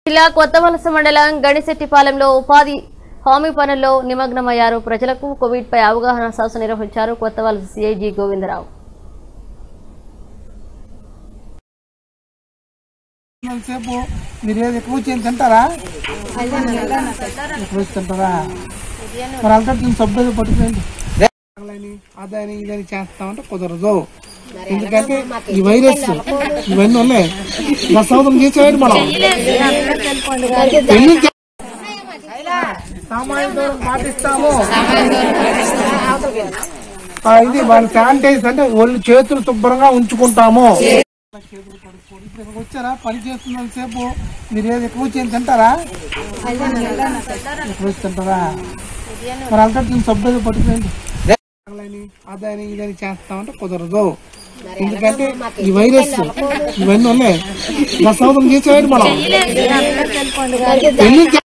జిల్లా కొత్తవలస మండలం గడిశెట్టిపాలెంలో ఉపాధి హామీ పనుల్లో నిమగ్నమయ్యారు ప్రజలకు కోవిడ్ పై అవగాహన సదస్సు నిర్వహించారు కొత్తవలస సిఐజి గోవిందరావు సేపు మీరు ఏది ఎక్కువ వచ్చి తింటారా ఎక్కువ వచ్చి తింటారా మరి అంతా దీన్ని సభ్యులు పట్టుకోండి అని అదని ఇదని చేస్తామంటే కుదరదు ఎందుకంటే ఈ వైరస్ ఇవన్నీ ఉన్నాయి దశావతం చేసేవాడు మనం ఎన్ని చే- సామాజిక దూరం పాటిస్తాము ఆ, ఇది మన శానిటైజ్ అంటే ఒళ్ళు చేతులు శుభ్రంగా ఉంచుకుంటాము ఇప్పుడు ఇక్కడికి వచ్చారా పని చేస్తున్నంత సేపు మీరు ఏది ఎక్కువ వచ్చి తింటారా ఎక్కువ వచ్చి తింటారా మరి అంతా దీన్ని సభ్యులు పట్టుకోండి అని అదని ఇదని చేస్తామంటే కుదరదు ఎందుకంటే ఈ వైరస్ ఇవన్నీ ఉన్నాయి దశావతం చేసేవాడు మనం ఎన్ని చే-